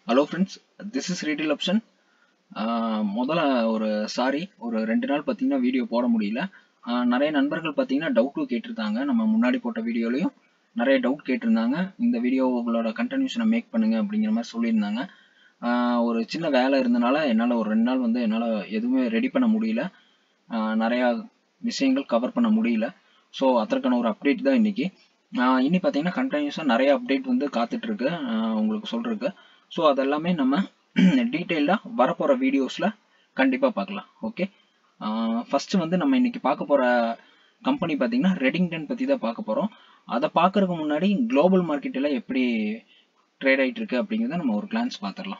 hello friends this is retail option முதல்ல ஒரு sorry ஒரு ரெண்டு நாள் பார்த்தீங்கன்னா வீடியோ போட முடியல ஆஹ் நிறைய நண்பர்கள் பார்த்தீங்கன்னா டவுட்டும் கேட்டிருந்தாங்க நம்ம முன்னாடி போட்ட வீடியோலையும் நிறைய டவுட் கேட்டிருந்தாங்க இந்த வீடியோ உங்களோட கண்டினியூஷனை மேக் பண்ணுங்க அப்படிங்கிற மாதிரி சொல்லியிருந்தாங்க ஆஹ் ஒரு சின்ன வேலை இருந்தனால என்னால் ஒரு ரெண்டு நாள் வந்து என்னால் எதுவுமே ரெடி பண்ண முடியல ஆஹ் நிறையா விஷயங்கள் கவர் பண்ண முடியல ஸோ அதற்கான ஒரு அப்டேட் தான் இன்னைக்கு ஆஹ் இனி பார்த்தீங்கன்னா கண்டினியூஸாக நிறைய அப்டேட் வந்து காத்துட்டு இருக்கு ஆஹ் உங்களுக்கு சொல்றதுக்கு ஸோ அதெல்லாமே நம்ம டீட்டெயில்டாக வரப்போகிற வீடியோஸில் கண்டிப்பாக பார்க்கலாம் ஓகே ஃபர்ஸ்ட் வந்து நம்ம இன்னைக்கு பார்க்க போகிற கம்பெனி பார்த்தீங்கன்னா ரெடிங்டன் பற்றி தான் பார்க்க போகிறோம் அதை பார்க்கறதுக்கு முன்னாடி குளோபல் மார்க்கெட்டில் எப்படி ட்ரேட் ஆகிட்டு இருக்கு அப்படிங்கிறத நம்ம ஒரு கிளான்ஸ் பார்த்துடலாம்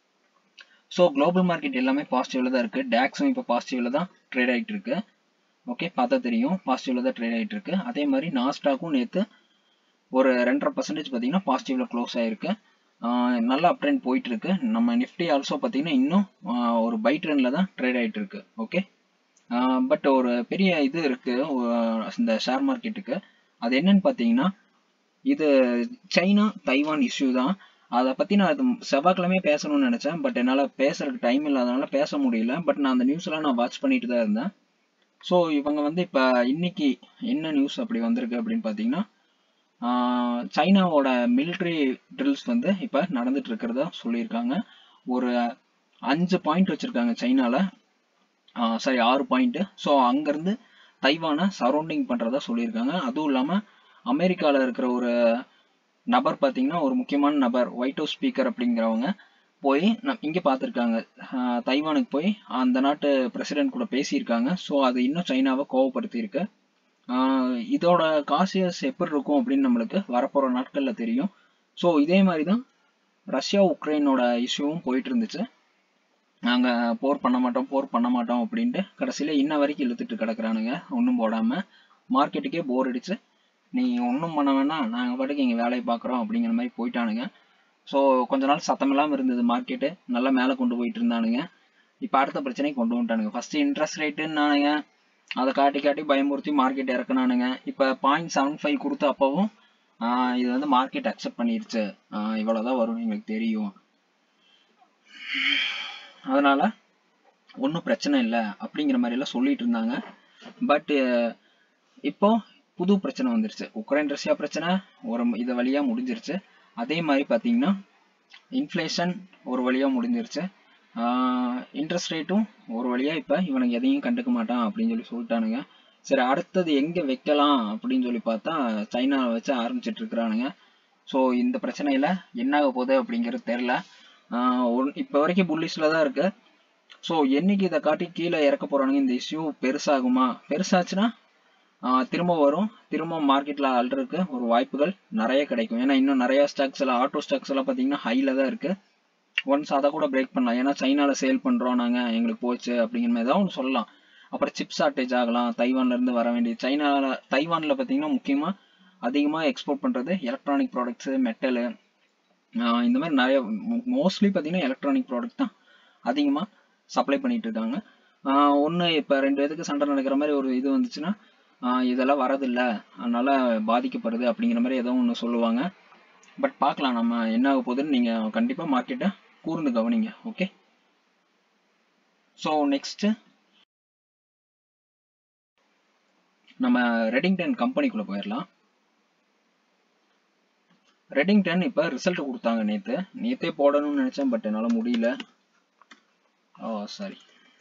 ஸோ குளோபல் மார்க்கெட் எல்லாமே பாசிட்டிவ்ல தான் இருக்குது டேக்ஸும் இப்போ பாசிட்டிவ்ல தான் ட்ரேட் ஆகிட்டு இருக்கு ஓகே பார்த்தா தெரியும் பாசிட்டிவ்ல தான் ட்ரேட் ஆகிட்டு இருக்கு அதே மாதிரி நாஸ்டாக்கும் நேற்று ஒரு ரெண்டரை பர்சன்டேஜ் பார்த்தீங்கன்னா பாசிட்டிவ்ல க்ளோஸ் ஆயிருக்கு ஆஹ் நல்ல அப் ட்ரெண்ட் போயிட்டு இருக்கு நம்ம நிஃப்டி ஆல்சோ பார்த்தீங்கன்னா இன்னும் ஆஹ் ஒரு பை ட்ரெண்ட்ல தான் ட்ரேட் ஆயிட்டு இருக்கு ஓகே பட் ஒரு பெரிய இது இருக்கு ஆஹ் இந்த ஷேர் மார்க்கெட்டுக்கு அது என்னன்னு பார்த்தீங்கன்னா இது சைனா தைவான் இஷ்யூ தான் அதை பற்றி நான் அது செவ்வாய்க்கிழமையே பேசணும்னு நினச்சேன் பட் என்னால் பேசுறதுக்கு டைம் இல்லாதனால பேச முடியல பட் நான் அந்த நியூஸ்லாம் நான் வாட்ச் பண்ணிட்டு தான் இருந்தேன் ஸோ இவங்க வந்து இப்போ இன்னைக்கு என்ன நியூஸ் அப்படி வந்திருக்கு அப்படின்னு பார்த்தீங்கன்னா ஆஹ் சைனாவோட மிலிட்ரி ட்ரில்ஸ் வந்து இப்போ நடந்துட்டு இருக்கிறதா சொல்லியிருக்காங்க ஒரு அஞ்சு பாயிண்ட் வச்சிருக்காங்க சைனால சாரி ஆறு பாயிண்ட் ஸோ அங்கேருந்து தைவானை சரௌண்டிங் பண்ணுறதா சொல்லியிருக்காங்க அதுவும் இல்லாமல் அமெரிக்காவில் இருக்கிற ஒரு நபர் பார்த்தீங்கன்னா ஒரு முக்கியமான நபர் ஒயிட் ஹவுஸ் ஸ்பீக்கர் அப்படிங்கிறவங்க போய் நம் இங்கே பார்த்துருக்காங்க தைவானுக்கு போய் அந்த நாட்டு பிரசிடென்ட் கூட பேசியிருக்காங்க ஸோ அது இன்னும் சைனாவை கோவப்படுத்தியிருக்கு ஆஹ் இதோட காசியஸ் எப்படி இருக்கும் அப்படின்னு நம்மளுக்கு வரப்போகிற நாட்களில் தெரியும் ஸோ இதே மாதிரி தான் ரஷ்யா உக்ரைனோட இஷ்யூவும் போயிட்டு இருந்துச்சு நாங்கள் போர் பண்ண மாட்டோம் போர் பண்ண மாட்டோம் அப்படின்ட்டு கடைசியில் இன்ன வரைக்கும் இழுத்துட்டு கிடக்குறானுங்க ஒன்றும் போடாமல் மார்க்கெட்டுக்கே போர் அடிச்சு நீ ஒன்றும் பண்ண வேணாம் நாங்கள் பாட்டுக்கு எங்கள் வேலையை பார்க்குறோம் அப்படிங்கிற மாதிரி போயிட்டானுங்க ஸோ கொஞ்ச நாள் சத்தம் இல்லாமல் இருந்தது மார்க்கெட்டு நல்லா மேலே கொண்டு போயிட்டு இருந்தானுங்க இப்போ அடுத்த பிரச்சனைக்கு கொண்டு வந்துட்டானுங்க ஃபர்ஸ்ட் இன்ட்ரெஸ்ட் ரேட்டுன்னானுங்க அதை காட்டி காட்டி பயமுறுத்தி மார்க்கெட் இறக்குனானுங்க இப்போ பாயிண்ட் செவன் ஃபைவ் கொடுத்த அப்பவும் ஆஹ் இது வந்து மார்க்கெட் அக்செப்ட் பண்ணிருச்சு ஆஹ் இவ்வளவுதான் வரும்னு எங்களுக்கு தெரியும் அதனால ஒன்றும் பிரச்சனை இல்லை அப்படிங்கிற மாதிரி எல்லாம் சொல்லிட்டு இருந்தாங்க பட் இப்போ புது பிரச்சனை வந்துருச்சு உக்ரைன் ரஷ்யா பிரச்சனை ஒரு இது வழியா முடிஞ்சிருச்சு அதே மாதிரி பார்த்தீங்கன்னா இன்ஃப்ளேஷன் ஒரு வழியா முடிஞ்சிருச்சு இன்ட்ரெஸ்ட் ரேட்டும் ஒரு வழியா இப்போ இவனுக்கு எதையும் கண்டுக்க மாட்டான் அப்படின்னு சொல்லி சொல்லிட்டானுங்க சரி அடுத்தது எங்கே வைக்கலாம் அப்படின்னு சொல்லி பார்த்தா சைனாவை வச்சு ஆரம்பிச்சிட்டு இருக்கிறானுங்க ஸோ இந்த பிரச்சனையில என்ன ஆக போகுது அப்படிங்கிறது தெரில இப்போ வரைக்கும் புல்லிஷில் தான் இருக்கு ஸோ என்னைக்கு இதை காட்டி கீழே இறக்க போறானுங்க இந்த இஷ்யூ பெருசாகுமா பெருசாச்சுன்னா ஆஹ் திரும்ப வரும் திரும்ப மார்க்கெட்ல அல்றதுக்கு ஒரு வாய்ப்புகள் நிறைய கிடைக்கும் ஏன்னா இன்னும் நிறைய ஸ்டாக்ஸ் எல்லாம் ஆட்டோ ஸ்டாக்ஸ் எல்லாம் பார்த்தீங்கன்னா ஹைல தான் இருக்கு ஒன்ஸ் அதை கூட பிரேக் பண்ணலாம் ஏன்னா சைனால சேல் பண்றோம் நாங்க எங்களுக்கு போச்சு அப்படிங்கிற மாதிரி ஏதாவது ஒன்று சொல்லலாம் அப்புறம் சிப் ஷார்ட்டேஜ் ஆகலாம் தைவான்ல இருந்து வர வேண்டிய சைனால தைவான்ல பார்த்தீங்கன்னா முக்கியமா அதிகமா எக்ஸ்போர்ட் பண்றது எலக்ட்ரானிக் ப்ராடக்ட்ஸ் மெட்டலு இந்த மாதிரி நிறைய மோஸ்ட்லி பார்த்தீங்கன்னா எலக்ட்ரானிக் ப்ராடக்ட் தான் அதிகமாக சப்ளை பண்ணிட்டு இருக்காங்க ஒன்று இப்போ ரெண்டு பேருக்கு சண்டை நடக்கிற மாதிரி ஒரு இது வந்துச்சுன்னா இதெல்லாம் வரதில்லை அதனால பாதிக்கப்படுது அப்படிங்கிற மாதிரி ஏதோ ஒன்று சொல்லுவாங்க பட் பார்க்கலாம் நம்ம என்ன ஆக போகுதுன்னு நீங்கள் கண்டிப்பாக மார்க்கெட்டை கூர்ந்து கவனிங்க ஓகே ஸோ நெக்ஸ்ட் நம்ம ரெடிங்டன் கம்பெனிக்குள்ளே போயிடலாம் ரெடிங்டன் இப்போ ரிசல்ட் கொடுத்தாங்க நேற்று நேற்றே போடணும்னு நினச்சேன் பட் என்னால் முடியல ஓ சாரி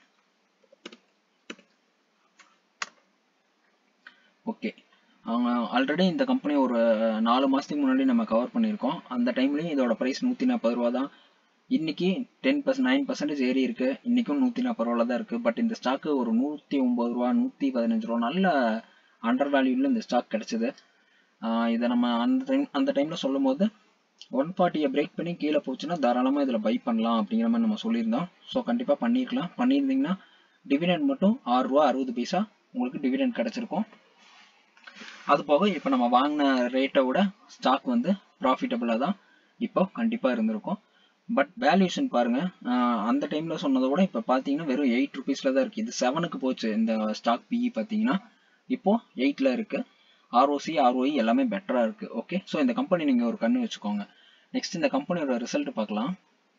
ஓகே அவங்க ஆல்ரெடி இந்த கம்பெனி ஒரு நாலு மாதத்துக்கு முன்னாடி நம்ம கவர் பண்ணியிருக்கோம் அந்த டைம்லேயும் இதோட ப்ரைஸ் நூற்றி நாற்பது ரூபா தான் இன்னைக்கு டென் பர்சன்ட் நைன் பர்சன்டேஜ் ஏறி இருக்கு இன்னைக்கும் நூற்றி நாற்பது ரூபால தான் இருக்கு பட் இந்த ஸ்டாக்கு ஒரு நூற்றி ஒம்பது ரூபா நூற்றி பதினஞ்சு ரூபா நல்ல அண்டர் வேல்யூல இந்த ஸ்டாக் கிடைச்சது இதை நம்ம அந்த டைம் அந்த டைமில் சொல்லும் போது ஒன் ஃபார்ட்டியை பிரேக் பண்ணி கீழே போச்சுன்னா தாராளமாக இதில் பை பண்ணலாம் அப்படிங்கிற மாதிரி நம்ம சொல்லியிருந்தோம் ஸோ கண்டிப்பாக பண்ணியிருக்கலாம் பண்ணியிருந்தீங்கன்னா டிவிடெண்ட் மட்டும் ஆறு ரூபா அறுபது பைசா உங்களுக்கு டிவிடெண்ட் கிடச்சிருக்கும் அது போக இப்போ நம்ம வாங்கின ரேட்டை விட ஸ்டாக் வந்து ப்ராஃபிட்டபுளாக தான் இப்போ கண்டிப்பாக இருந்திருக்கும் பட் வேல்யூஷன் பாருங்க அந்த டைமில் சொன்னதை விட இப்போ பார்த்தீங்கன்னா வெறும் எயிட் ருபீஸில் தான் இருக்குது இது செவனுக்கு போச்சு இந்த ஸ்டாக் பிஇ பார்த்தீங்கன்னா இப்போ எயிட்டில் இருக்குது ஆர்ஓசி ஆர்ஓஇ எல்லாமே பெட்டராக இருக்குது ஓகே ஸோ இந்த கம்பெனி நீங்கள் ஒரு கண்ணு வச்சுக்கோங்க நெக்ஸ்ட் இந்த கம்பெனியோட ரிசல்ட் பார்க்கலாம்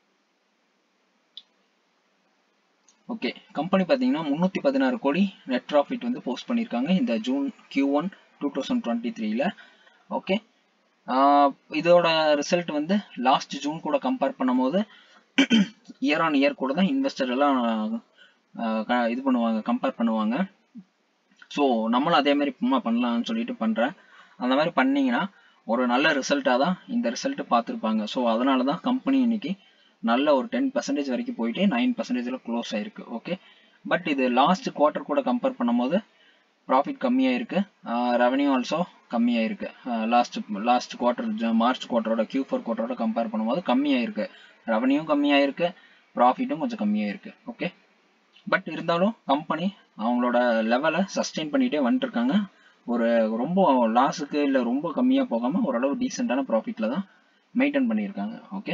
ஓகே கம்பெனி பார்த்தீங்கன்னா முந்நூற்றி பதினாறு கோடி நெட் ப்ராஃபிட் வந்து போஸ்ட் பண்ணியிருக்காங்க இந்த June Q one two thousand twenty த்ரீல ஓகே இதோட ரிசல்ட் வந்து லாஸ்ட் ஜூன் கூட கம்பேர் பண்ணும்போது இயர் ஆன் இயர் கூட தான் இன்வெஸ்டர் எல்லாம் இது பண்ணுவாங்க கம்பேர் பண்ணுவாங்க ஸோ நம்மளும் அதே மாதிரி சும்மா பண்ணலாம்னு சொல்லிட்டு பண்ணுறேன் அந்த மாதிரி பண்ணீங்கன்னா ஒரு நல்ல ரிசல்ட்டாக தான் இந்த ரிசல்ட் பார்த்துருப்பாங்க ஸோ அதனால தான் கம்பெனி இன்னைக்கு நல்ல ஒரு டென் பர்சன்டேஜ் வரைக்கும் போயிட்டு நைன் பர்சன்டேஜில் க்ளோஸ் ஆயிருக்கு ஓகே பட் இது லாஸ்ட் குவார்ட்டர் கூட கம்பேர் பண்ணும்போது ப்ராஃபிட் கம்மியாக இருக்கு ரெவன்யூ ஆல்சோ கம்மியாக இருக்கு லாஸ்ட் லாஸ்ட் குவார்ட்டர் மார்ச் குவார்ட்டரோட கியூ ஃபோர் குவார்ட்டரோட கம்பேர் பண்ணும்போது கம்மியாக இருக்கு ரெவன்யூ கம்மியாக இருக்கு ப்ராஃபிட்டும் கொஞ்சம் கம்மியாக இருக்கு ஓகே பட் இருந்தாலும் கம்பெனி அவங்களோட லெவலை சஸ்டெயின் பண்ணிகிட்டே வந்துட்டுருக்காங்க ஒரு ரொம்ப லாஸுக்கு இல்லை ரொம்ப கம்மியாக போகாமல் ஓரளவு டீசெண்டான ப்ராஃபிட்டில் தான் மெயின்டைன் பண்ணியிருக்காங்க ஓகே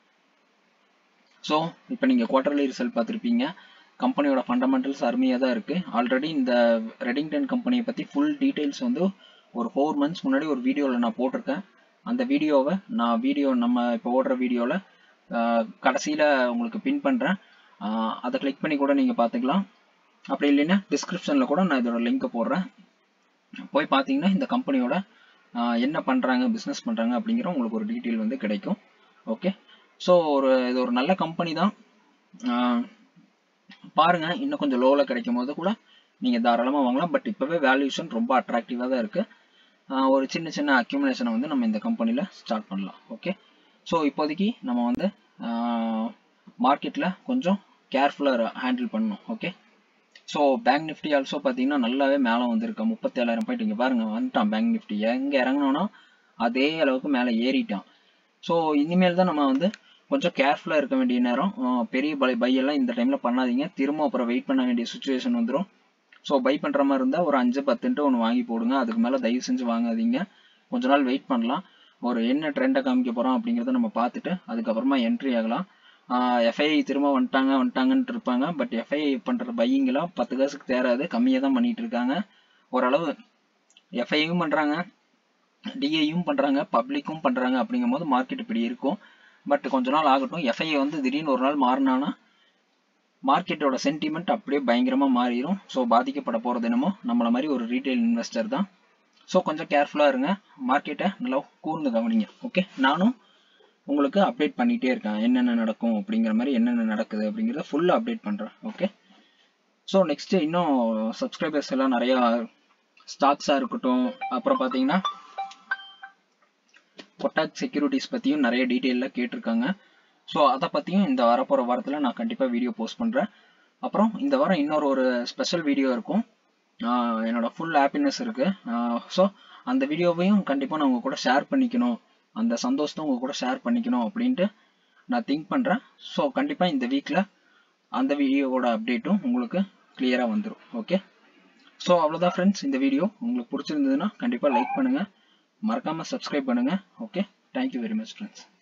ஸோ இப்போ நீங்கள் குவார்டர்லி ரிசல்ட் பார்த்துருப்பீங்க கம்பெனியோட ஃபண்டமெண்டல்ஸ் அருமையாக தான் இருக்குது ஆல்ரெடி இந்த ரெடிங்டன் கம்பெனியை பற்றி ஃபுல் டீட்டெயில்ஸ் வந்து ஒரு ஃபோர் மந்த்ஸ் முன்னாடி ஒரு வீடியோவில் நான் போட்டிருக்கேன் அந்த வீடியோவை நான் வீடியோ நம்ம இப்போ ஓடுற வீடியோவில் கடைசியில் உங்களுக்கு பின் பண்ணுறேன் அதை கிளிக் பண்ணி கூட நீங்கள் பார்த்துக்கலாம் அப்படி இல்லைன்னா டிஸ்கிரிப்ஷனில் கூட நான் இதோட லிங்க்கை போடுறேன் போய் பார்த்தீங்கன்னா இந்த கம்பெனியோட என்ன பண்ணுறாங்க பிஸ்னஸ் பண்ணுறாங்க அப்படிங்கிற உங்களுக்கு ஒரு டீட்டெயில் வந்து கிடைக்கும் ஓகே ஸோ ஒரு இது ஒரு நல்ல கம்பெனி தான் பாருங்க இன்னும் கொஞ்சம் லோவில் கிடைக்கும் போது கூட நீங்கள் தாராளமாக வாங்கலாம் பட் இப்போவே வேல்யூஷன் ரொம்ப அட்ராக்டிவாக தான் இருக்குது ஒரு சின்ன சின்ன அக்யூமுலேஷனை வந்து நம்ம இந்த கம்பெனியில் ஸ்டார்ட் பண்ணலாம் ஓகே ஸோ இப்போதைக்கு நம்ம வந்து மார்க்கெட்டில் கொஞ்சம் கேர்ஃபுல்லாக ஹேண்டில் பண்ணணும் okay so bank Nifty also பார்த்தீங்கன்னா நல்லாவே மேலே வந்திருக்கு முப்பத்தேழாயிரம் பாயிண்ட் இங்கே பாருங்கள் வந்துட்டான் பேங்க் நிஃப்டி எங்கே இறங்கினோன்னா அதே அளவுக்கு மேலே ஏறிட்டான் ஸோ இனிமேல் தான் நம்ம வந்து கொஞ்சம் கேர்ஃபுல்லாக இருக்க வேண்டிய நேரம் பெரிய பை பையெல்லாம் இந்த டைமில் பண்ணாதீங்க திரும்ப அப்புறம் வெயிட் பண்ண வேண்டிய சுச்சுவேஷன் வந்துடும் ஸோ பை பண்ணுற மாதிரி இருந்தால் ஒரு அஞ்சு பத்துன்ட்டு ஒன்று வாங்கி போடுங்க அதுக்கு மேலே தயவு செஞ்சு வாங்காதீங்க கொஞ்ச நாள் வெயிட் பண்ணலாம் ஒரு என்ன ட்ரெண்டை காமிக்க போகிறோம் அப்படிங்கிறத நம்ம பார்த்துட்டு அதுக்கப்புறமா என்ட்ரி ஆகலாம் எஃப்ஐ திரும்ப வந்துட்டாங்க வந்துட்டாங்கன்ட்டு இருப்பாங்க பட் எஃப்ஐ பண்ணுற பையிங்கெல்லாம் பத்து காசுக்கு தேராது கம்மியாக தான் பண்ணிட்டு இருக்காங்க ஓரளவு எஃப்ஐயும் பண்ணுறாங்க டிஐயும் பண்ணுறாங்க பப்ளிக்கும் பண்ணுறாங்க அப்படிங்கும் போது மார்க்கெட் இப்படி இருக்கும் பட் கொஞ்ச நாள் ஆகட்டும் எஃப்ஐ வந்து திடீர்னு ஒரு நாள் மாறினானா மார்க்கெட்டோட சென்டிமெண்ட் அப்படியே பயங்கரமாக மாறிடும் ஸோ பாதிக்கப்பட போகிறது என்னமோ நம்மளை மாதிரி ஒரு ரீட்டைல் இன்வெஸ்டர் தான் ஸோ கொஞ்சம் கேர்ஃபுல்லாக இருங்க மார்க்கெட்டை நல்லா கூர்ந்து கவனிங்க ஓகே நானும் உங்களுக்கு அப்டேட் பண்ணிகிட்டே இருக்கேன் என்னென்ன நடக்கும் அப்படிங்கிற மாதிரி என்னென்ன நடக்குது அப்படிங்கிறத ஃபுல்லாக அப்டேட் பண்ணுறேன் ஓகே ஸோ நெக்ஸ்ட்டு இன்னும் சப்ஸ்கிரைபர்ஸ் எல்லாம் நிறையா ஸ்டாக்ஸாக இருக்கட்டும் அப்புறம் பார்த்தீங்கன்னா கொட்டாக் செக்யூரிட்டிஸ் பற்றியும் நிறைய டீட்டெயிலில் கேட்டிருக்காங்க ஸோ அதை பற்றியும் இந்த வரப்போகிற வாரத்தில் நான் கண்டிப்பாக வீடியோ போஸ்ட் பண்ணுறேன் அப்புறம் இந்த வாரம் இன்னொரு ஒரு ஸ்பெஷல் வீடியோ இருக்கும் என்னோட ஃபுல் ஹாப்பினஸ் இருக்குது ஸோ அந்த வீடியோவையும் கண்டிப்பாக நான் உங்கள் கூட ஷேர் பண்ணிக்கணும் அந்த சந்தோஷத்தை உங்கள் கூட ஷேர் பண்ணிக்கணும் அப்படின்ட்டு நான் திங்க் பண்ணுறேன் ஸோ கண்டிப்பாக இந்த வீக்கில் அந்த வீடியோவோட அப்டேட்டும் உங்களுக்கு கிளியராக வந்துடும் ஓகே ஸோ அவ்வளோதான் ஃப்ரெண்ட்ஸ் இந்த வீடியோ உங்களுக்கு பிடிச்சிருந்ததுன்னா கண்டிப்பாக லைக் பண்ணுங்கள் மறக்காமல் சப்ஸ்கிரைப் பண்ணுங்கள் okay thank you very much friends